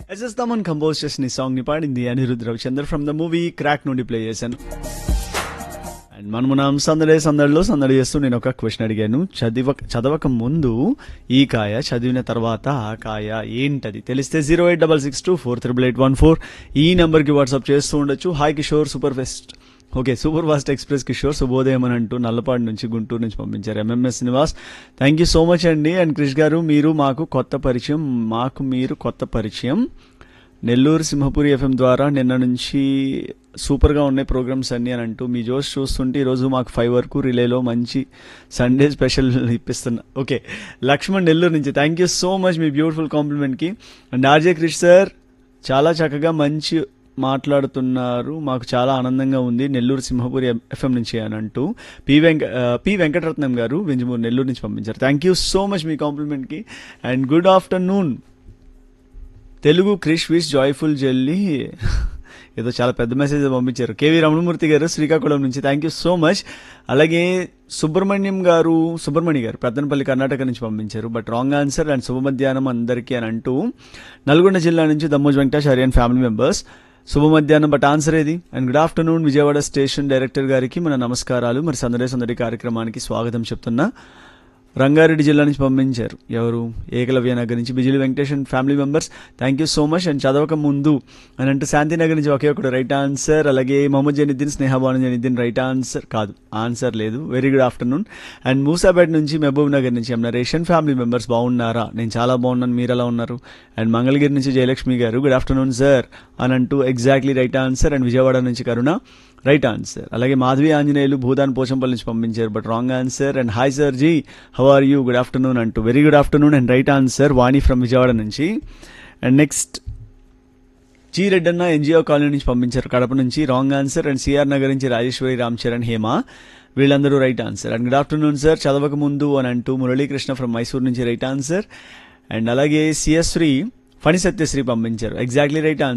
SS Thaman compose చేసిన ఈ song ని పాడింది Anirudh Ravichander from the movie Krack నుండి ప్లే చేశాను అండ్ మనం మనం సందడే సందడిలో సందడి చేస్తూ నేను ఒక క్వశ్చన్ అడిగాను చదివ చదవక ముందు ఈ కాయ చదివిన తర్వాత ఆ కాయ ఏంటది తెలిస్తే zero eight double six two four triple eight one four ఈ నెంబర్కి వాట్సాప్ చేస్తూ ఉండొచ్చు hi Kishore super fest okay super fast express Kishore శుభోదయం అని అంటూ నల్లపాడు నుంచి గుంటూరు నుంచి పంపించారు MMS Srinivas thank you so much అండి అండ్ క్రిష్ గారు మీరు మాకు కొత్త పరిచయం మాకు మీరు కొత్త పరిచయం నెల్లూరు సింహపురి ఎఫ్ఎం ద్వారా నిన్న నుంచి సూపర్గా ఉన్నాయి ప్రోగ్రామ్స్ అన్ని అని అంటూ మీ జోష్ చూస్తుంటే ఈరోజు మాకు ఫైవ్ వరకు రిలేలో మంచి సండే స్పెషల్ ఇప్పిస్తున్నా ఓకే లక్ష్మణ్ నెల్లూరు నుంచి థ్యాంక్ యూ సో మచ్ మీ బ్యూటిఫుల్ కాంప్లిమెంట్కి అండ్ ఆర్జే క్రిష్ సార్ చాలా చక్కగా మంచి మాట్లాడుతున్నారు మాకు చాలా ఆనందంగా ఉంది నెల్లూరు సింహపురి ఎఫ్ఎం నుంచి అని అంటూ పి వెంక ఆ, పి వెంకటరత్నం గారు వెంజమూరు నెల్లూరు నుంచి పంపించారు థ్యాంక్ యూ సో మచ్ మీ కాంప్లిమెంట్కి and good afternoon Telugu Krish wish joyful jelly ఏదో చాలా పెద్ద మెసేజ్ పంపించారు కేవీ రమణమూర్తి గారు శ్రీకాకుళం నుంచి థ్యాంక్ యూ సో మచ్ అలాగే సుబ్రహ్మణ్యం గారు సుబ్రహ్మణ్య గారు పెద్దనపల్లి కర్ణాటక నుంచి పంపించారు బట్ రాంగ్ ఆన్సర్ అండ్ శుభ మధ్యాహ్నం అందరికీ అని అంటూ నల్గొండ జిల్లా నుంచి Dammoj Venkatacharya and family members శుభ మధ్యాహ్నం బట్ ఆన్సర్ ఏది and good afternoon Vijayawada station director గారికి మన నమస్కారాలు మరి సందడే సందడి కార్యక్రమానికి స్వాగతం చెప్తున్నా రంగారెడ్డి జిల్లా నుంచి పంపించారు ఎవరు ఏకలవ్య నగర్ నుంచి Bijili Venkatesan family members thank you so much and చదవక ముందు అని అంటే శాంతినగర్ నుంచి ఒకే ఒకటి రైట్ ఆన్సర్ అలాగే మొహమ్మద్ జనిద్దీన్ స్నేహబాను జనిద్దీన్ రైట్ ఆన్సర్ కాదు ఆన్సర్ లేదు very good afternoon and Moosapet నుంచి మహబూబ్ నగర్ నుంచి ఏమన్నా రేషన్ ఫ్యామిలీ మెంబర్స్ బాగున్నారా నేను చాలా బాగున్నాను మీరు ఎలా ఉన్నారు అండ్ మంగళగిరి నుంచి జయలక్ష్మి గారు గుడ్ ఆఫ్టర్నూన్ సార్ అని అంటూ exactly right answer and Vijayawada నుంచి కరుణ రైట్ ఆన్సర్ అలాగే మాధవి ఆంజనేయులు భూదాన్ పోచంపల్లి నుంచి పంపించారు but wrong answer and hi sir ji how are you good afternoon అంటూ very good afternoon and right answer Vani from Vijayawada నుంచి and next G Reddanna NGO colony నుంచి పంపించారు కడప నుంచి wrong answer and CR Nagar నుంచి రాజేశ్వరి రామ్ చరణ్ హేమ వీళ్ళందరూ right answer and good afternoon sir చదవక ముందు అని అంటూ మురళీకృష్ణ ఫ్రమ్ మైసూర్ నుంచి రైట్ ఆన్సర్ అండ్ అలాగే సిఎస్ శ్రీ ఫణి సత్యశ్రీ పంపించారు ఎగ్జాక్ట్లీ రైట్ ఆన్సర్